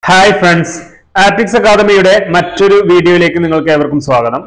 hi friends ആറ്റിക്സ് അക്കാദമിയുടെ മറ്റൊരു വീഡിയോയിലേക്ക് നിങ്ങൾക്ക് ഏവർക്കും സ്വാഗതം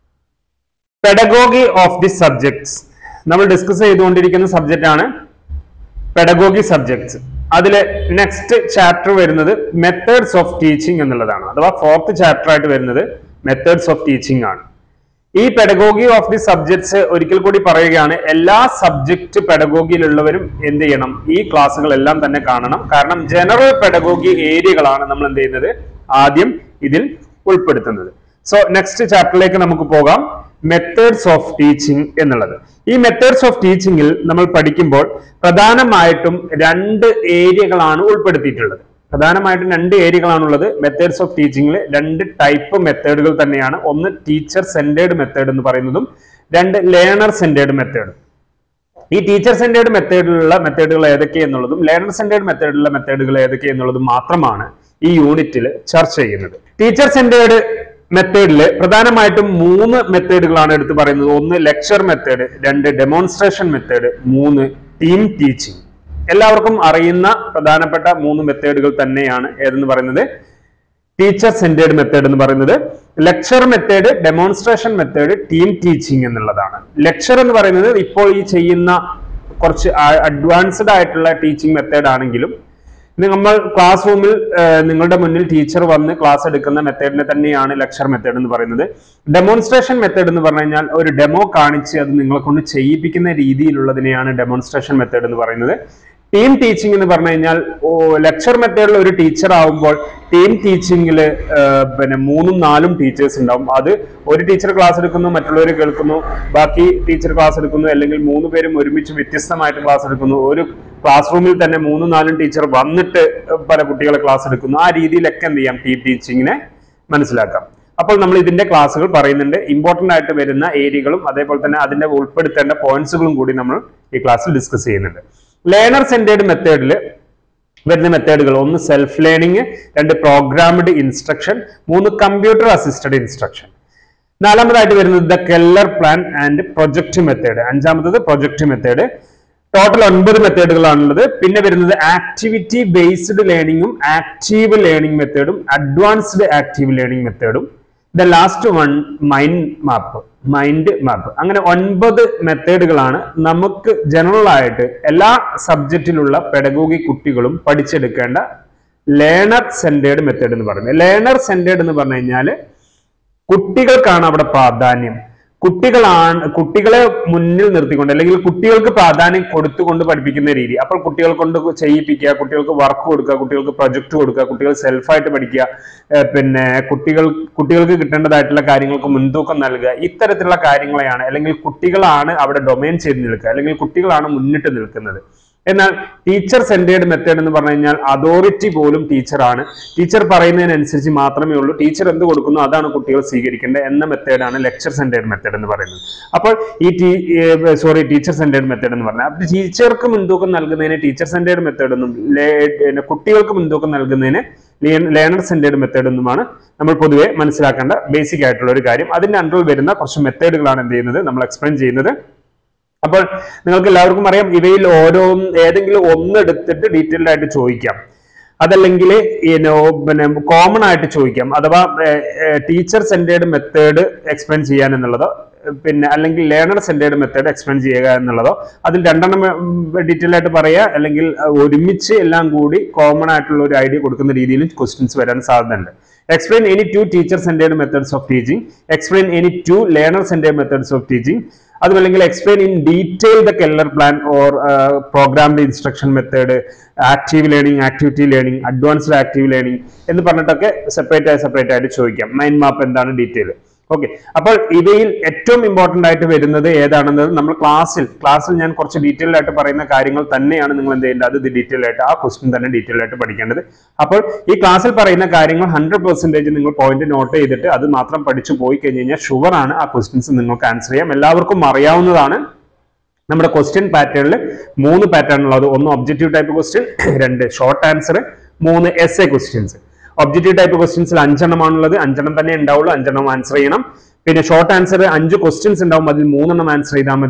പെഡഗോഗി ഓഫ് ദി സബ്ജക്ട്സ് നമ്മൾ ഡിസ്കസ് ചെയ്തുകൊണ്ടിരിക്കുന്ന സബ്ജക്റ്റ് ആണ് പെഡഗോഗി സബ്ജക്ട്സ് അതിൽ നെക്സ്റ്റ് ചാപ്റ്റർ വരുന്നത് മെത്തേഡ്സ് ഓഫ് ടീച്ചിങ് എന്നുള്ളതാണ് അഥവാ ഫോർത്ത് ചാപ്റ്റർ ആയിട്ട് വരുന്നത് മെത്തേഡ്സ് ഓഫ് ടീച്ചിങ് ആണ് ഈ പെഡഗോഗി ഓഫ് ദി സബ്ജക്ട്സ് ഒരിക്കൽ കൂടി പറയുകയാണ് എല്ലാ സബ്ജക്ട് പെഡഗോഗിയിലുള്ളവരും എന്ത് ചെയ്യണം ഈ ക്ലാസ്സുകളെല്ലാം തന്നെ കാണണം കാരണം ജനറൽ പെഡഗോഗി ഏരിയകളാണ് നമ്മൾ എന്ത് ചെയ്യുന്നത് ആദ്യം ഇതിൽ ഉൾപ്പെടുത്തുന്നത് സോ നെക്സ്റ്റ് ചാപ്റ്ററിലേക്ക് നമുക്ക് പോകാം മെത്തേഡ്സ് ഓഫ് ടീച്ചിങ് എന്നുള്ളത് ഈ മെത്തേഡ്സ് ഓഫ് ടീച്ചിങ്ങിൽ നമ്മൾ പഠിക്കുമ്പോൾ പ്രധാനമായിട്ടും രണ്ട് ഏരിയകളാണ് ഉൾപ്പെടുത്തിയിട്ടുള്ളത് പ്രധാനമായിട്ടും രണ്ട് ഏരിയകളാണുള്ളത് മെത്തേഡ്സ് ഓഫ് ടീച്ചിങ്ങിൽ രണ്ട് ടൈപ്പ് മെത്തേഡുകൾ തന്നെയാണ് ഒന്ന് ടീച്ചർ സെന്റേർഡ് മെത്തേഡ് എന്ന് പറയുന്നതും രണ്ട് ലേണർ സെന്റേർഡ് മെത്തേഡ് ഈ ടീച്ചർ സെന്റേർഡ് മെത്തേഡിലുള്ള മെത്തേഡുകൾ ഏതൊക്കെ എന്നുള്ളതും ലേണർ സെന്റേർഡ് മെത്തേഡിലുള്ള മെത്തേഡുകൾ ഏതൊക്കെ എന്നുള്ളതും മാത്രമാണ് ഈ യൂണിറ്റിൽ ചർച്ച ചെയ്യുന്നത് ടീച്ചർ സെന്റേർഡ് മെത്തേഡിൽ പ്രധാനമായിട്ടും മൂന്ന് മെത്തേഡുകളാണ് എടുത്തു പറയുന്നത് ഒന്ന് ലെക്ചർ മെത്തേഡ് രണ്ട് ഡെമോൺസ്ട്രേഷൻ മെത്തേഡ് മൂന്ന് ടീം ടീച്ചിങ് എല്ലാവർക്കും അറിയുന്ന പ്രധാനപ്പെട്ട മൂന്ന് മെത്തേഡുകൾ തന്നെയാണ് ഏതെന്ന് പറയുന്നത് ടീച്ചർ സെന്റേർഡ് മെത്തേഡ് എന്ന് പറയുന്നത് lecture method demonstration method team teaching എന്നുള്ളതാണ് ലെക്ചർ എന്ന് പറയുന്നത് ഇപ്പോൾ ഈ ചെയ്യുന്ന കുറച്ച് അഡ്വാൻസ്ഡ് ആയിട്ടുള്ള ടീച്ചിങ് മെത്തേഡ് ആണെങ്കിലും നമ്മൾ ക്ലാസ് റൂമിൽ നിങ്ങളുടെ മുന്നിൽ ടീച്ചർ വന്ന് ക്ലാസ് എടുക്കുന്ന മെത്തേഡിനെ തന്നെയാണ് ലെക്ചർ മെത്തേഡ് എന്ന് പറയുന്നത് ഡെമോൺസ്ട്രേഷൻ മെത്തേഡ് എന്ന് പറഞ്ഞു കഴിഞ്ഞാൽ ഒരു ഡെമോ കാണിച്ച് അത് നിങ്ങളെ കൊണ്ട് ചെയ്യിപ്പിക്കുന്ന രീതിയിലുള്ളതിനെയാണ് ഡെമോൺസ്ട്രേഷൻ മെത്തേഡ് എന്ന് പറയുന്നത് ടീം ടീച്ചിങ് എന്ന് പറഞ്ഞു കഴിഞ്ഞാൽ ലെക്ചർ മെത്തേഡിൽ ഒരു ടീച്ചർ ആവുമ്പോൾ ടീം ടീച്ചിങ്ങിൽ പിന്നെ മൂന്നും നാലും ടീച്ചേഴ്സ് ഉണ്ടാവും അത് ഒരു ടീച്ചർ ക്ലാസ് എടുക്കുന്നു മറ്റുള്ളവർ കേൾക്കുന്നു ബാക്കി ടീച്ചർ ക്ലാസ് എടുക്കുന്നു അല്ലെങ്കിൽ മൂന്ന് പേരും ഒരുമിച്ച് വ്യത്യസ്തമായിട്ട് ക്ലാസ് എടുക്കുന്നു ഒരു ക്ലാസ് റൂമിൽ തന്നെ മൂന്നും നാലും ടീച്ചർ വന്നിട്ട് പല കുട്ടികളെ ക്ലാസ് എടുക്കുന്നു ആ രീതിയിലൊക്കെ എന്ത് ചെയ്യാം ടീം ടീച്ചിങ്ങിനെ മനസ്സിലാക്കാം അപ്പോൾ നമ്മൾ ഇതിന്റെ ക്ലാസ്സുകൾ പറയുന്നുണ്ട് ഇമ്പോർട്ടന്റ് ആയിട്ട് വരുന്ന ഏരിയകളും അതേപോലെ തന്നെ അതിന്റെ ഉൾപ്പെടുത്തേണ്ട പോയിന്റ്സുകളും കൂടി നമ്മൾ ഈ ക്ലാസ്സിൽ ഡിസ്കസ് ചെയ്യുന്നുണ്ട് ലേണർ സെന്റേഡ് മെത്തേഡിൽ വരുന്ന മെത്തേഡുകൾ ഒന്ന് സെൽഫ് ലേണിംഗ് രണ്ട് പ്രോഗ്രാംഡ് ഇൻസ്ട്രക്ഷൻ മൂന്ന് കമ്പ്യൂട്ടർ അസിസ്റ്റഡ് ഇൻസ്ട്രക്ഷൻ നാലാമതായിട്ട് വരുന്നത് the Keller plan and project method അഞ്ചാമത്തത് പ്രൊജക്ട് മെത്തേഡ് ടോട്ടൽ ഒൻപത് മെത്തേഡുകളാണുള്ളത് പിന്നെ വരുന്നത് ആക്ടിവിറ്റി ബേസ്ഡ് ലേണിംഗും ആക്റ്റീവ് ലേണിംഗ് മെത്തേഡും അഡ്വാൻസ്ഡ് ആക്റ്റീവ് ലേണിംഗ് മെത്തേഡും the last one mind map mind map അങ്ങനെ ഒൻപത് മെത്തേഡുകളാണ് നമുക്ക് ജനറൽ ആയിട്ട് എല്ലാ സബ്ജക്റ്റിലുള്ള പെഡഗോഗി കുട്ടികളും പഠിച്ചെടുക്കേണ്ട ലേണർ സെന്റേഡ് മെത്തേഡ് എന്ന് പറയുന്നത് ലേണർ സെന്റേഡ് എന്ന് പറഞ്ഞു കഴിഞ്ഞാൽ കുട്ടികൾക്കാണ് അവിടെ പ്രാധാന്യം കുട്ടികളാണ് കുട്ടികളെ മുന്നിൽ നിർത്തിക്കൊണ്ട് അല്ലെങ്കിൽ കുട്ടികൾക്ക് പ്രാധാന്യം കൊടുത്തുകൊണ്ട് പഠിപ്പിക്കുന്ന രീതി അപ്പോൾ കുട്ടികൾ കൊണ്ട് ചെയ്യിപ്പിക്കുക കുട്ടികൾക്ക് വർക്ക് കൊടുക്കുക കുട്ടികൾക്ക് പ്രൊജക്ട് കൊടുക്കുക കുട്ടികൾ സെൽഫായിട്ട് പഠിക്കുക പിന്നെ കുട്ടികൾ കുട്ടികൾക്ക് കിട്ടേണ്ടതായിട്ടുള്ള കാര്യങ്ങൾക്ക് മുൻതൂക്കം നൽകുക ഇത്തരത്തിലുള്ള കാര്യങ്ങളെയാണ് അല്ലെങ്കിൽ കുട്ടികളാണ് അവിടെ ഡൊമൈൻ ചെയ്ത് നിൽക്കുക അല്ലെങ്കിൽ കുട്ടികളാണ് മുന്നിട്ട് നിൽക്കുന്നത് എന്നാൽ ടീച്ചർ സെന്റേഡ് മെത്തേഡ് എന്ന് പറഞ്ഞു കഴിഞ്ഞാൽ അതോറിറ്റി പോലും ടീച്ചറാണ് ടീച്ചർ പറയുന്നതിനനുസരിച്ച് മാത്രമേ ഉള്ളൂ ടീച്ചർ എന്ത് കൊടുക്കുന്നു അതാണ് കുട്ടികൾ സ്വീകരിക്കേണ്ടത് എന്ന മെത്തേഡാണ് ലെക്ചർ സെന്റേഡ് മെത്തേഡ് എന്ന് പറയുന്നത് അപ്പോൾ ഈ ടീ സോറി ടീച്ചർ സെന്റേഡ് മെത്തേഡ് എന്ന് പറഞ്ഞാൽ അപ്പോൾ ടീച്ചർക്ക് മുൻതൂക്കം നൽകുന്നതിന് ടീച്ചർ സെന്റേഡ് മെത്തേഡ് എന്നും കുട്ടികൾക്ക് മുൻതൂക്കം നൽകുന്നതിന് ലേണർ സെന്റേഡ് മെത്തേഡ് എന്നുമാണ് നമ്മൾ പൊതുവെ മനസ്സിലാക്കേണ്ട ബേസിക് ആയിട്ടുള്ള ഒരു കാര്യം അതിന്റെ അണ്ടറിൽ വരുന്ന കുറച്ച് മെത്തേഡുകളാണ് എന്ത് ചെയ്യുന്നത് നമ്മൾ എക്സ്പ്ലെയിൻ ചെയ്യുന്നത് അപ്പോൾ നിങ്ങൾക്ക് എല്ലാവർക്കും അറിയാം ഇവയിൽ ഓരോ ഏതെങ്കിലും ഒന്ന് എടുത്തിട്ട് ഡീറ്റെയിൽഡ് ആയിട്ട് ചോദിക്കാം അതല്ലെങ്കിൽ പിന്നെ കോമൺ ആയിട്ട് ചോദിക്കാം അഥവാ ടീച്ചർ സെന്റേഡ് മെത്തേഡ് എക്സ്പ്ലെയിൻ ചെയ്യാൻ എന്നുള്ളതോ പിന്നെ അല്ലെങ്കിൽ ലേണർ സെന്റേഡ് മെത്തേഡ് എക്സ്പ്ലെയിൻ ചെയ്യുക എന്നുള്ളതോ അതിൽ രണ്ടെണ്ണം ഡീറ്റെയിൽ ആയിട്ട് പറയുക അല്ലെങ്കിൽ ഒരുമിച്ച് എല്ലാം കൂടി കോമൺ ആയിട്ടുള്ള ഒരു ഐഡിയ കൊടുക്കുന്ന രീതിയിൽ ക്വസ്റ്റ്യൻസ് വരാൻ സാധ്യതയുണ്ട് explain any two teacher centered methods of teaching explain any two learner centered methods of teaching അതുമല്ലെങ്കിൽ explain in detail the Keller plan or programmed instruction method active learning activity learning advanced active learning എന്ന് പറഞ്ഞിട്ടൊക്കെ separate ആയി separate ആയിട്ട് ചോദിക്കാം mind map എന്താണ് detail okay അപ്പോൾ ഇവയിൽ ഏറ്റവും ഇമ്പോർട്ടന്റ് ആയിട്ട് വരുന്നത് ഏതാണെന്ന് നമ്മൾ ക്ലാസ്സിൽ ക്ലാസ്സിൽ ഞാൻ കുറച്ച് ഡീറ്റെയിൽ ആയിട്ട് പറയുന്ന കാര്യങ്ങൾ തന്നെയാണ് നിങ്ങൾ എന്ത് ചെയ്യേണ്ടത് അത് ഡീറ്റെയിൽ ആയിട്ട് ആ ക്വസ്റ്റ്യൻ തന്നെ ഡീറ്റെയിൽ ആയിട്ട് പഠിക്കേണ്ടത് അപ്പോൾ ഈ ക്ലാസ്സിൽ പറയുന്ന കാര്യങ്ങൾ ഹൺഡ്രഡ് പെർസെന്റേജ് നിങ്ങൾ പോയിന്റ് നോട്ട് ചെയ്തിട്ട് അത് മാത്രം പഠിച്ചു പോയി കഴിഞ്ഞ് കഴിഞ്ഞാൽ ഷുവർ ആണ് ആ ക്വസ്റ്റ്യൻസ് നിങ്ങൾക്ക് ആൻസർ ചെയ്യാം എല്ലാവർക്കും അറിയാവുന്നതാണ് നമ്മുടെ ക്വസ്റ്റ്യൻ പാറ്റേണിൽ മൂന്ന് പാറ്റേൺ ഉള്ളത് ഒന്ന് ഒബ്ജക്റ്റീവ് ടൈപ്പ് ക്വസ്റ്റ്യൻ രണ്ട് ഷോർട്ട് ആൻസർ മൂന്ന് S A questions objective type ക്വസ്റ്റ്യൻസിൽ അഞ്ചെണ്ണമാണുള്ളത് അഞ്ചെണ്ണം തന്നെ ഉണ്ടാവുള്ളൂ അഞ്ചെണ്ണം ആൻസർ ചെയ്യണം പിന്നെ ഷോർട്ട് ആൻസർ അഞ്ച് ക്വസ്റ്റ്യൻസ് ഉണ്ടാവും അതിൽ മൂന്നെണ്ണം ആൻസർ ചെയ്താൽ മതി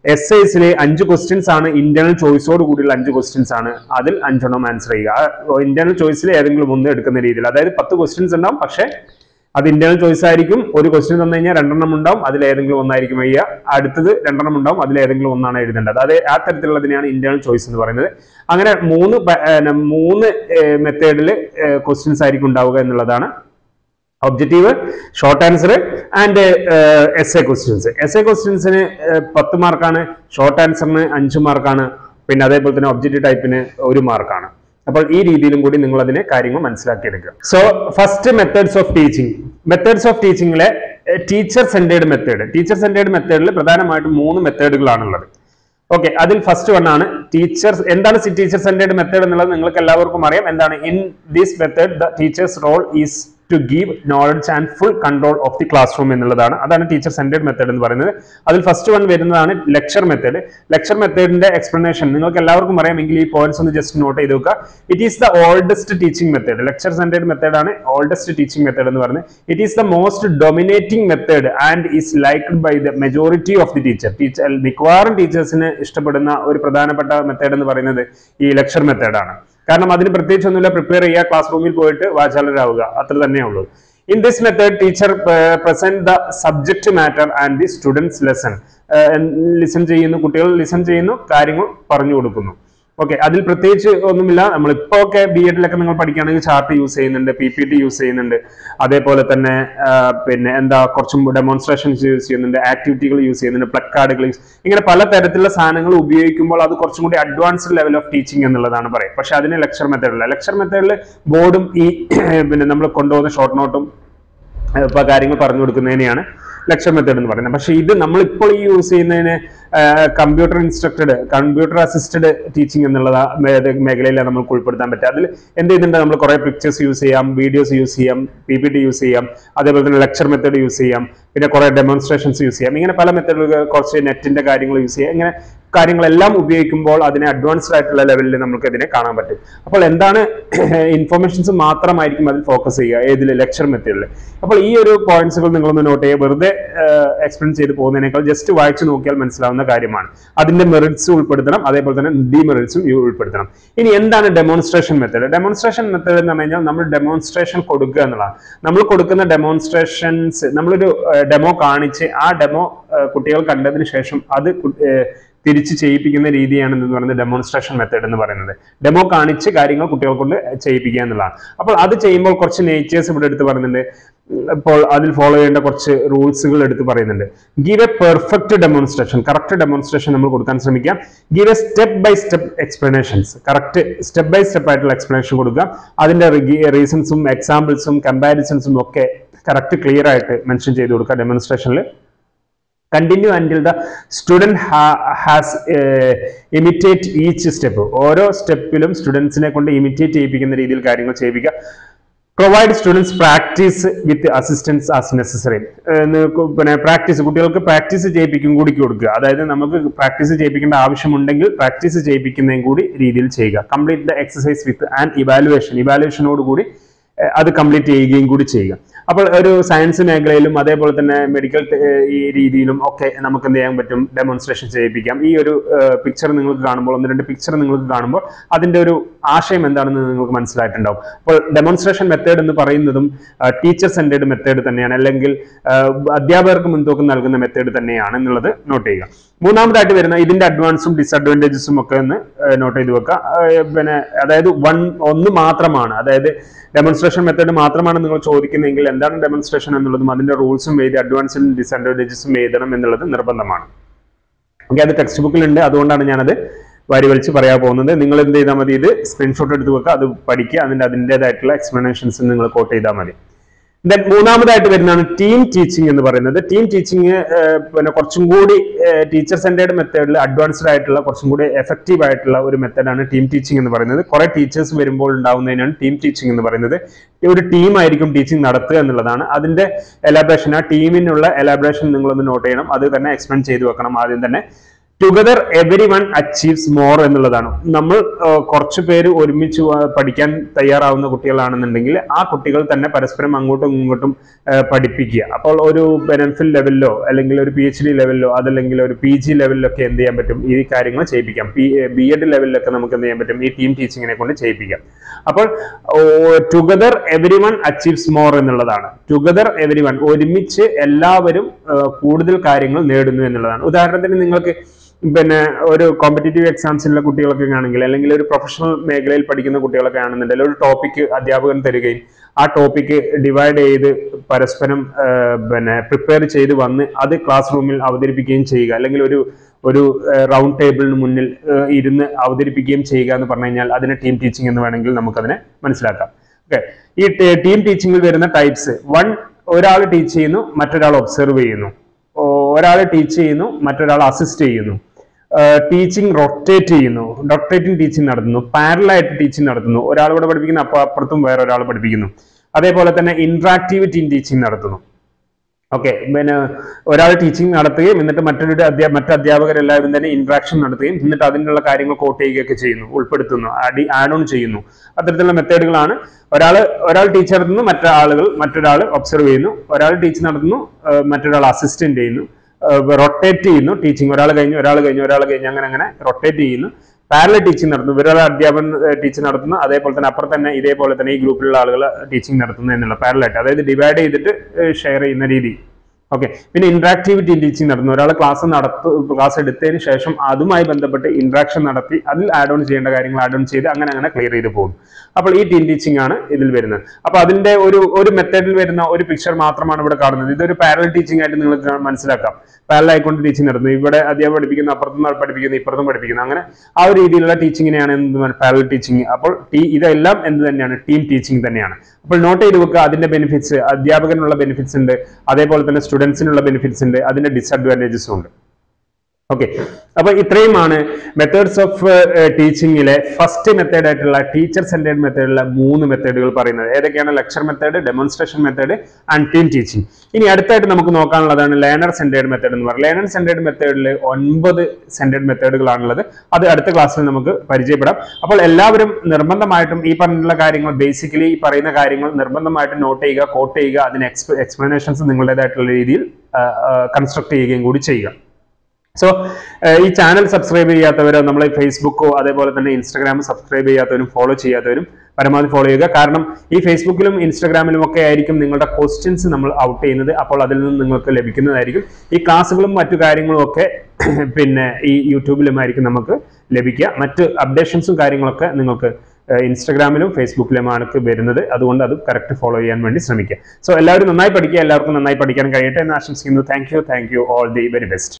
എസ് ഐസിലെ അഞ്ച് ക്വസ്റ്റ്യൻസ് ആണ് ഇന്റേണൽ ചോയ്സോട് കൂടിയുള്ള അഞ്ച് ക്വസ്റ്റ്യൻസ് ആണ് അതിൽ അഞ്ചെണ്ണം ആൻസർ ചെയ്യുക ഇന്റേണൽ ചോയ്സിൽ ഏതെങ്കിലും ഒന്ന് എടുക്കുന്ന രീതിയിൽ അതായത് പത്ത് ക്വസ്റ്റ്യൻസ് ഉണ്ടാവും പക്ഷേ അത് ഇന്റേണൽ ചോയ്സ് ആയിരിക്കും ഒരു ക്വസ്റ്റ്യൻ തന്നു കഴിഞ്ഞാൽ രണ്ടെണ്ണം ഉണ്ടാവും അതിൽ ഏതെങ്കിലും ഒന്നായിരിക്കും എഴുതുക അടുത്തത് രണ്ടെണ്ണം ഉണ്ടാവും അതിൽ ഏതെങ്കിലും ഒന്നാണ് എഴുതേണ്ടത് അത് ആ തരത്തിലുള്ളതിനെയാണ് ഇന്റേണൽ ചോയ്സ് എന്ന് പറയുന്നത് അങ്ങനെ മൂന്ന് പ- ഏർ മൂന്ന് മെത്തേഡിൽ ക്വസ്റ്റ്യൻസ് ആയിരിക്കും ഉണ്ടാവുക എന്നുള്ളതാണ് objective short answer and S A questions S A ക്വസ്റ്റ്യൻസിന് പത്ത് മാർക്കാണ് ഷോർട്ട് ആൻസറിന് അഞ്ച് മാർക്കാണ് പിന്നെ അതേപോലെ തന്നെ ഒബ്ജക്റ്റീവ് ടൈപ്പിന് ഒരു മാർക്കാണ് അപ്പോൾ ഈ രീതിയിലും കൂടി നിങ്ങൾ അതിനെ കാര്യങ്ങൾ മനസ്സിലാക്കിയെടുക്കുക so first methods of teaching methods of ടീച്ചിങ്ങിലെ teacher centred method teacher centred മെത്തേഡിൽ പ്രധാനമായിട്ടും മൂന്ന് മെത്തേഡുകളാണുള്ളത് ഓക്കെ അതിൽ ഫസ്റ്റ് വൺ ആണ് ടീച്ചേഴ്സ് എന്താണ് ടീച്ചർ സെന്റേഡ് മെത്തേഡ് എന്നുള്ളത് നിങ്ങൾക്ക് എല്ലാവർക്കും അറിയാം എന്താണ് in this method the teacher's role is to give knowledge and full control of the classroom എന്നുള്ളതാണ് അതാണ് ടീച്ചർ സെന്റേഡ് മെത്തേഡ് എന്ന് പറയുന്നത് അതിൽ ഫസ്റ്റ് വൺ വരുന്നതാണ് ലെക്ചർ മെത്തേഡ് ലെക്ചർ മെത്തേഡിന്റെ എക്സ്പ്ലനേഷൻ നിങ്ങൾക്ക് എല്ലാവർക്കും അറിയാമെങ്കിൽ ഈ പോയിന്റ്സ് ഒന്ന് ജസ്റ്റ് നോട്ട് ചെയ്ത് വെക്കുക it is the oldest teaching method lecture centred method ആണ് ഓൾഡസ്റ്റ് ടീച്ചിങ് മെത്തേഡ് എന്ന് പറയുന്നത് it is the most dominating method and is liked by the majority of the teacher teacher മിക്കവാറും ടീച്ചേഴ്സിന് ഇഷ്ടപ്പെടുന്ന ഒരു പ്രധാനപ്പെട്ട മെത്തേഡ് എന്ന് പറയുന്നത് ഈ ലെക്ചർ മെത്തേഡാണ് കാരണം അതിന് പ്രത്യേകിച്ച് ഒന്നുമില്ല പ്രിപ്പയർ ചെയ്യുക ക്ലാസ് റൂമിൽ പോയിട്ട് വാചാലരാവുക അത്ര തന്നെ ഉള്ളൂ in this method teacher present the subject matter and the students lesson listen ചെയ്യുന്നു കുട്ടികൾ ലിസൺ ചെയ്യുന്നു കാര്യങ്ങൾ പറഞ്ഞു കൊടുക്കുന്നു ഓക്കെ അതിൽ പ്രത്യേകിച്ച് ഒന്നുമില്ല നമ്മൾ ഇപ്പോ ഒക്കെ ബി എഡിലൊക്കെ നിങ്ങൾ പഠിക്കുകയാണെങ്കിൽ ചാർട്ട് യൂസ് ചെയ്യുന്നുണ്ട് പി പി ടി യൂസ് ചെയ്യുന്നുണ്ട് അതേപോലെ തന്നെ ആ, പിന്നെ എന്താ കുറച്ചും ഡെമോൺസ്ട്രേഷൻസ് യൂസ് ചെയ്യുന്നുണ്ട് ആക്ടിവിറ്റികൾ യൂസ് ചെയ്യുന്നുണ്ട് പ്ലക്കാർഡുകൾ യൂസ് ഇങ്ങനെ പല തരത്തിലുള്ള സാധനങ്ങൾ ഉപയോഗിക്കുമ്പോൾ അത് കുറച്ചും കൂടി അഡ്വാൻസ്ഡ് ലെവൽ ഓഫ് ടീച്ചിങ് എന്നുള്ളതാണ് പറയുക പക്ഷെ അതിന് ലെക്ചർ മെത്തേഡില്ല ലെക്ചർ മെത്തേഡിൽ ബോർഡും ഈ പിന്നെ നമ്മൾ കൊണ്ടുപോകുന്ന ഷോർട്ട് നോട്ടും ഇപ്പൊ കാര്യങ്ങൾ പറഞ്ഞു കൊടുക്കുന്നതിനെയാണ് ലെക്ചർ മെത്തേഡ് എന്ന് പറയുന്നത് പക്ഷേ ഇത് നമ്മൾ ഇപ്പോൾ ഈ യൂസ് ചെയ്യുന്നതിന് computer instructed computer assisted teaching എന്നുള്ള മേഖലയിലാണ് നമുക്ക് ഉൾപ്പെടുത്താൻ പറ്റുക അതിൽ എന്ത് ചെയ്യുന്നുണ്ട് നമ്മൾ കുറെ പിക്ചേഴ്സ് യൂസ് ചെയ്യാം വീഡിയോസ് യൂസ് ചെയ്യാം പി പി ടി യൂസ് ചെയ്യാം അതേപോലെ തന്നെ ലെക്ചർ മെത്തേഡ് യൂസ് ചെയ്യാം പിന്നെ കുറെ ഡെമോൺസ്ട്രേഷൻസ് യൂസ് ചെയ്യാം ഇങ്ങനെ പല മെത്തേഡുകൾ കുറച്ച് നെറ്റിന്റെ കാര്യങ്ങൾ യൂസ് ചെയ്യാം ഇങ്ങനെ കാര്യങ്ങളെല്ലാം ഉപയോഗിക്കുമ്പോൾ അതിനെ അഡ്വാൻസ്ഡ് ആയിട്ടുള്ള ലെവലിൽ നമുക്ക് ഇതിനെ കാണാൻ പറ്റും അപ്പോൾ എന്താണ് ഇൻഫർമേഷൻസ് മാത്രമായിരിക്കും അതിൽ ഫോക്കസ് ചെയ്യുക ഏതിൽ ലെക്ചർ മെത്തേഡിൽ അപ്പോൾ ഈ ഒരു പോയിന്റ്സുകൾ നിങ്ങളൊന്ന് നോട്ട് ചെയ്യുക വെറുതെ എക്സ്പ്ലെയിൻ ചെയ്ത് പോകുന്നതിനേക്കാൾ ജസ്റ്റ് വായിച്ചു നോക്കിയാൽ മനസ്സിലാവുന്ന കാര്യമാണ് അതിന്റെ മെറിറ്റ്സ് ഉൾപ്പെടുത്തണം അതേപോലെ തന്നെ ഡിമെറിറ്റ്സും ഉൾപ്പെടുത്തണം ഇനി എന്താണ് ഡെമോൺസ്ട്രേഷൻ മെത്തേഡ് ഡെമോൺസ്ട്രേഷൻ മെത്തേഡ് എന്ന് പറഞ്ഞു കഴിഞ്ഞാൽ നമ്മൾ ഡെമോൺസ്ട്രേഷൻ കൊടുക്കുക എന്നുള്ളതാണ് നമ്മൾ കൊടുക്കുന്ന ഡെമോൺസ്ട്രേഷൻസ് നമ്മളൊരു ഡെമോ കാണിച്ച് ആ ഡെമോ കുട്ടികൾ കണ്ടതിന് ശേഷം അത് കു- ഏഹ് തിരിച്ച് ചെയ്യിപ്പിക്കുന്ന രീതിയാണ് എന്ന് പറയുന്നത് ഡെമോൺസ്ട്രേഷൻ മെത്തേഡ് എന്ന് പറയുന്നത് ഡെമോ കാണിച്ച് കാര്യങ്ങൾ കുട്ടികളെ കൊണ്ട് ചെയ്യിപ്പിക്കുക എന്നുള്ളതാണ് അപ്പോൾ അത് ചെയ്യുമ്പോൾ കുറച്ച് നേച്ചേഴ്സ് ഇവിടെ എടുത്ത് പറയുന്നുണ്ട് ഇപ്പോൾ അതിൽ ഫോളോ ചെയ്യേണ്ട കുറച്ച് റൂൾസുകൾ എടുത്ത് പറയുന്നുണ്ട് give a perfect demonstration correct demonstration നമ്മൾ കൊടുക്കാൻ ശ്രമിക്കാം give a step by step explanations correct step by step ആയിട്ടുള്ള എക്സ്പ്ലനേഷൻ കൊടുക്കുക അതിന്റെ റീസൺസും എക്സാമ്പിൾസും കമ്പാരിസൺസും ഒക്കെ കറക്റ്റ് ക്ലിയർ ആയിട്ട് മെൻഷൻ ചെയ്ത് കൊടുക്കുക ഡെമോൺസ്ട്രേഷനിൽ continue until the student has imitate each step ഓരോ സ്റ്റെപ്പിലും സ്റ്റുഡൻസിനെ കൊണ്ട് ഇമിറ്റേറ്റ് ചെയ്യിപ്പിക്കുന്ന രീതിയിൽ കാര്യങ്ങൾ ചെയ്യിപ്പിക്കുക provide students practice with assistance as necessary പിന്നെ പ്രാക്ടീസ് കുട്ടികൾക്ക് പ്രാക്ടീസ് ചെയ്യിപ്പിക്കും കൂടി കൊടുക്കുക അതായത് നമുക്ക് പ്രാക്ടീസ് ചെയ്യിപ്പിക്കേണ്ട ആവശ്യമുണ്ടെങ്കിൽ പ്രാക്ടീസ് ചെയ്യിപ്പിക്കുന്നതും കൂടി രീതിയിൽ ചെയ്യുക complete the exercise with and evaluation ഇവാലുവേഷനോട് കൂടി ഏഹ് അത് കംപ്ലീറ്റ് ചെയ്യുകയും കൂടി ചെയ്യുക അപ്പോൾ ഒരു സയൻസ് മേഖലയിലും അതേപോലെ തന്നെ മെഡിക്കൽ ഈ രീതിയിലും ഒക്കെ നമുക്ക് എന്ത് ചെയ്യാൻ പറ്റും ഡെമോൺസ്ട്രേഷൻ ചെയ്യിപ്പിക്കാം ഈ ഒരു പിക്ചർ നിങ്ങൾക്ക് കാണുമ്പോൾ ഒന്ന് രണ്ട് പിക്ചർ നിങ്ങൾക്ക് കാണുമ്പോൾ അതിന്റെ ഒരു ആശയം എന്താണെന്ന് നിങ്ങൾക്ക് മനസ്സിലായിട്ടുണ്ടാവും അപ്പോൾ ഡെമോൺസ്ട്രേഷൻ മെത്തേഡ് എന്ന് പറയുന്നതും ടീച്ചർ സെന്റേഡ് മെത്തേഡ് തന്നെയാണ് അല്ലെങ്കിൽ ആ, അധ്യാപകർക്ക് മുൻതൂക്കം നൽകുന്ന മെത്തേഡ് തന്നെയാണ് എന്നുള്ളത് നോട്ട് ചെയ്യുക മൂന്നാമതായിട്ട് വരുന്ന ഇതിന്റെ അഡ്വാൻസും ഡിസഡ്വാൻറ്റേജസും ഒക്കെ ഒന്ന് നോട്ട് ചെയ്ത് വെക്കുക ആ, പിന്നെ അതായത് വൺ ഒന്ന് മാത്രമാണ് അതായത് ഡെമോൺസ്ട്രേഷൻ മെത്തേഡ് മാത്രമാണ് നിങ്ങൾ ചോദിക്കുന്നതെങ്കിൽ എന്താണ് ഡെമോൺസ്ട്രേഷൻ എന്നുള്ളതും അതിന്റെ റൂൾസും എഴുതി അഡ്വാൻസും ഡിസഡ്വാൻറ്റേജസും എഴുതണം എന്നുള്ളത് നിർബന്ധമാണ് ഓക്കെ അത് ടെക്സ്റ്റ് ബുക്കിലുണ്ട് അതുകൊണ്ടാണ് ഞാനത് വാരി വലിച്ച് പറയാൻ പോകുന്നത് നിങ്ങൾ എന്ത് ചെയ്താൽ മതി ഇത് സ്ക്രീൻഷോട്ട് എടുത്ത് വെക്കുക അത് പഠിക്കുക അതിന്റെ അതിൻ്റെതായിട്ടുള്ള എക്സ്പ്ലനേഷൻസ് നിങ്ങൾ കോട്ട് ചെയ്താൽ മതി ദെൻ മൂന്നാമതായിട്ട് വരുന്നതാണ് ടീം ടീച്ചിങ് എന്ന് പറയുന്നത് ടീം ടീച്ചിങ് പിന്നെ കുറച്ചും കൂടി ടീച്ചർ സെന്റേഡ് മെത്തേഡിൽ അഡ്വാൻസ്ഡ് ആയിട്ടുള്ള കുറച്ചും കൂടി എഫക്റ്റീവ് ആയിട്ടുള്ള ഒരു മെത്തേഡാണ് ടീം ടീച്ചിങ് എന്ന് പറയുന്നത് കുറെ ടീച്ചേഴ്സ് വരുമ്പോൾ ഉണ്ടാവുന്നതിനാണ് ടീം ടീച്ചിങ് എന്ന് പറയുന്നത് ഈ ഒരു ടീം ആയിരിക്കും ടീച്ചിങ് നടത്തുക എന്നുള്ളതാണ് അതിന്റെ എലാബറേഷൻ ആ ടീമിനുള്ള എലാബറേഷൻ നിങ്ങളൊന്ന് നോട്ട് ചെയ്യണം അത് തന്നെ എക്സ്പ്ലെയിൻ ചെയ്ത് വെക്കണം ആദ്യം തന്നെ together everyone achieves more എന്നുള്ളതാണ് നമ്മൾ ഏഹ്, കുറച്ച് പേര് ഒരുമിച്ച് വ- പഠിക്കാൻ തയ്യാറാവുന്ന കുട്ടികളാണെന്നുണ്ടെങ്കിൽ ആ കുട്ടികൾ തന്നെ പരസ്പരം അങ്ങോട്ടും ഇങ്ങോട്ടും ഏഹ്, പഠിപ്പിക്കുക അപ്പോൾ ഒരു ബെനഫിൽ ലെവലിലോ അല്ലെങ്കിൽ ഒരു പി എച്ച് ഡി ലെവലിലോ അതല്ലെങ്കിൽ ഒരു പി ജി ലെവലിലൊക്കെ എന്ത് ചെയ്യാൻ പറ്റും ഈ കാര്യങ്ങൾ ചെയ്യിപ്പിക്കാം പി ബി എഡ് ലെവലിലൊക്കെ നമുക്ക് എന്ത് ചെയ്യാൻ പറ്റും ഈ ടീം ടീച്ചിങ്ങിനെ കൊണ്ട് ചെയ്യിപ്പിക്കാം അപ്പോൾ together everyone achieves more എന്നുള്ളതാണ് ടുഗദർ എവരി വൺ ഒരുമിച്ച് എല്ലാവരും ഏഹ്, കൂടുതൽ കാര്യങ്ങൾ നേടുന്നു എന്നുള്ളതാണ് ഉദാഹരണത്തിന് നിങ്ങൾക്ക് പിന്നെ ഒരു കോമ്പറ്റേറ്റീവ് എക്സാംസിലുള്ള കുട്ടികളൊക്കെ ആണെങ്കിൽ അല്ലെങ്കിൽ ഒരു പ്രൊഫഷണൽ മേഖലയിൽ പഠിക്കുന്ന കുട്ടികളൊക്കെ ആണെന്നുണ്ടെങ്കിൽ ഒരു ടോപ്പിക്ക് അധ്യാപകൻ തരികയും ആ ടോപ്പിക്ക് ഡിവൈഡ് ചെയ്ത് പരസ്പരം ആ, പിന്നെ പ്രിപ്പയർ ചെയ്ത് വന്ന് അത് ക്ലാസ് റൂമിൽ അവതരിപ്പിക്കുകയും ചെയ്യുക അല്ലെങ്കിൽ ഒരു ഒരു റൗണ്ട് ടേബിളിന് മുന്നിൽ ആ, ഇരുന്ന് അവതരിപ്പിക്കുകയും ചെയ്യുക എന്ന് പറഞ്ഞു കഴിഞ്ഞാൽ അതിനെ ടീം ടീച്ചിങ് എന്ന് വേണമെങ്കിൽ നമുക്കതിനെ മനസ്സിലാക്കാം ഓക്കെ ഈ ടീം ടീച്ചിങ്ങിൽ വരുന്ന ടൈപ്സ് വൺ ഒരാൾ ടീച്ച് ചെയ്യുന്നു മറ്റൊരാൾ ഒബ്സർവ് ചെയ്യുന്നു ഒരാൾ ടീച്ച് ചെയ്യുന്നു മറ്റൊരാൾ അസിസ്റ്റ് ചെയ്യുന്നു ടീച്ചിങ് റൊട്ടേറ്റ് ചെയ്യുന്നു റൊട്ടേറ്റിംഗ് ടീച്ചിങ് നടത്തുന്നു പാരലായിട്ട് ടീച്ചിങ് നടത്തുന്നു ഒരാൾ ഇവിടെ പഠിപ്പിക്കുന്നു അപ്പോൾ അപ്പുറത്തും വേറെ ഒരാൾ പഠിപ്പിക്കുന്നു അതേപോലെ തന്നെ ഇന്ററാക്ടിവിറ്റി ഇൻ ടീച്ചിങ് നടത്തുന്നു ഓക്കെ പിന്നെ ഒരാൾ ടീച്ചിങ് നടത്തുകയും എന്നിട്ട് മറ്റൊരു അധ്യാ മറ്റ് അധ്യാപകരെല്ലാവരും തന്നെ ഇന്ററാക്ഷൻ നടത്തുകയും എന്നിട്ട് അതിനുള്ള കാര്യങ്ങൾ കോട്ട് ചെയ്യുകയൊക്കെ ചെയ്യുന്നു ഉൾപ്പെടുത്തുന്നു ആഡ് ആഡ് ഓൺ ചെയ്യുന്നു അത്തരത്തിലുള്ള മെത്തേഡുകളാണ് ഒരാൾ ഒരാൾ ടീച്ചർ നടത്തുന്നു മറ്റൊരാളുകൾ മറ്റൊരാൾ ഒബ്സർവ് ചെയ്യുന്നു ഒരാൾ ടീച്ച് നടത്തുന്നു ആ, മറ്റൊരാൾ അസിസ്റ്റന്റ് ചെയ്യുന്നു റൊട്ടേറ്റ് ചെയ്യുന്നു ടീച്ചിങ് ഒരാൾ കഴിഞ്ഞ് ഒരാൾ കഴിഞ്ഞ് ഒരാൾ കഴിഞ്ഞ് അങ്ങനെ അങ്ങനെ റൊട്ടേറ്റ് ചെയ്യുന്നു പാരലൽ ടീച്ചിങ് നടത്തുന്നു ഇവരൊരാൾ അധ്യാപകൻ ടീച്ചിങ് നടത്തുന്നു അതേപോലെ തന്നെ അപ്പുറം തന്നെ ഇതേപോലെ തന്നെ ഈ ഗ്രൂപ്പിലുള്ള ആളുകൾ ടീച്ചിങ് നടത്തുന്നു എന്നുള്ള പാരലായിട്ട് അതായത് ഡിവൈഡ് ചെയ്തിട്ട് ഷെയർ ചെയ്യുന്ന രീതി ഓക്കെ പിന്നെ ഇന്ററാക്ടിവിറ്റി ടീച്ചിങ് നടത്തുന്നു ഒരാൾ ക്ലാസ് നടത്തു ക്ലാസ് എടുത്തതിന് ശേഷം അതുമായി ബന്ധപ്പെട്ട് ഇന്ററാക്ഷൻ നടത്തി അതിൽ ആഡ് ഓൺ ചെയ്യേണ്ട കാര്യങ്ങൾ ആഡ് ഓൺ ചെയ്ത് അങ്ങനെ അങ്ങനെ ക്ലിയർ ചെയ്ത് പോകും അപ്പോൾ ഈ ടീം ടീച്ചിങ് ആണ് ഇതിൽ വരുന്നത് അപ്പൊ അതിന്റെ ഒരു ഒരു മെത്തേഡിൽ വരുന്ന ഒരു പിക്ചർ മാത്രമാണ് ഇവിടെ കാണുന്നത് ഇതൊരു പാരൽ ടീച്ചിങ് ആയിട്ട് നിങ്ങൾക്ക് കാ- മനസ്സിലാക്കാം പാരൽ ആയിക്കൊണ്ട് ടീച്ചിങ് നടത്തുന്നു ഇവിടെ അധ്യാപകം പഠിപ്പിക്കുന്നു അപ്പുറത്തും പഠിപ്പിക്കുന്നു ഇപ്പുറത്തും പഠിപ്പിക്കുന്നു അങ്ങനെ ആ ഒരു രീതിയിലുള്ള ടീച്ചിങ്ങിനെയാണ് എന്ത് പാരൽ ടീച്ചിങ് അപ്പോൾ ടീ ഇതെല്ലാം എന്ത് തന്നെയാണ് ടീം ടീച്ചിങ് തന്നെയാണ് അപ്പോൾ നോട്ട് ചെയ്ത് വെക്കുക അതിന്റെ ബെനിഫിറ്റ്സ് അധ്യാപകനുള്ള ബെനിഫിറ്റ്സ് ഉണ്ട് അതേപോലെ തന്നെ സ്റ്റുഡൻസിനുള്ള ബെനിഫിറ്റ്സ് ഉണ്ട് അതിന്റെ ഡിസഡ്വാൻറ്റേജസും ഉണ്ട് ഓക്കെ അപ്പൊ ഇത്രയുമാണ് മെത്തേഡ്സ് ഓഫ് ടീച്ചിങ്ങിലെ ഫസ്റ്റ് മെത്തേഡ് ആയിട്ടുള്ള ടീച്ചർ സെന്റേഡ് മെത്തേഡിലെ മൂന്ന് മെത്തേഡുകൾ പറയുന്നത് ഏതൊക്കെയാണ് lecture method demonstration method and team teaching ഇനി അടുത്തായിട്ട് നമുക്ക് നോക്കാനുള്ളതാണ് ലേണർ സെന്റേഡ് മെത്തേഡ് എന്ന് പറയുന്നത് ലേണർ സെന്റേഡ് മെത്തേഡിൽ ഒൻപത് സെന്റേഡ് മെത്തേഡുകളാണുള്ളത് അത് അടുത്ത ക്ലാസ്സിൽ നമുക്ക് പരിചയപ്പെടാം അപ്പോൾ എല്ലാവരും നിർബന്ധമായിട്ടും ഈ പറഞ്ഞിട്ടുള്ള കാര്യങ്ങൾ ബേസിക്കലി ഈ പറയുന്ന കാര്യങ്ങൾ നിർബന്ധമായിട്ടും നോട്ട് ചെയ്യുക കോട്ട് ചെയ്യുക അതിന് എക്സ്പ്ലനേഷൻസ് നിങ്ങളുടേതായിട്ടുള്ള രീതിയിൽ കൺസ്ട്രക്ട് ചെയ്യുകയും കൂടി ചെയ്യുക സോ ഈ ചാനൽ സബ്സ്ക്രൈബ് ചെയ്യാത്തവരോ നമ്മളെ ഫേസ്ബുക്കോ അതേപോലെ തന്നെ ഇൻസ്റ്റാഗ്രാം സബ്സ്ക്രൈബ് ചെയ്യാത്തവരും ഫോളോ ചെയ്യാത്തവരും പരമാവധി ഫോളോ ചെയ്യുക കാരണം ഈ ഫേസ്ബുക്കിലും ഇൻസ്റ്റാഗ്രാമിലും ഒക്കെ ആയിരിക്കും നിങ്ങളുടെ ക്വസ്റ്റ്യൻസ് നമ്മൾ ഔട്ട് ചെയ്യുന്നത് അപ്പോൾ അതിൽ നിന്ന് നിങ്ങൾക്ക് ലഭിക്കുന്നതായിരിക്കും ഈ ക്ലാസ്സുകളും മറ്റു കാര്യങ്ങളും ഒക്കെ പിന്നെ ഈ യൂട്യൂബിലുമായിരിക്കും നമുക്ക് ലഭിക്കുക മറ്റ് അപ്ഡേഷൻസും കാര്യങ്ങളൊക്കെ നിങ്ങൾക്ക് ഏഹ് ഇൻസ്റ്റാഗ്രാമിലും ഫേസ്ബുക്കിലുമാണ് വരുന്നത് അതുകൊണ്ട് അത് കറക്റ്റ് ഫോളോ ചെയ്യാൻ വേണ്ടി ശ്രമിക്കുക സോ എല്ലാവരും നന്നായി പഠിക്കുക എല്ലാവർക്കും നന്നായി പഠിക്കാൻ കഴിയട്ടെ എന്ന് ആശംസിക്കുന്നു thank you thank you all the very best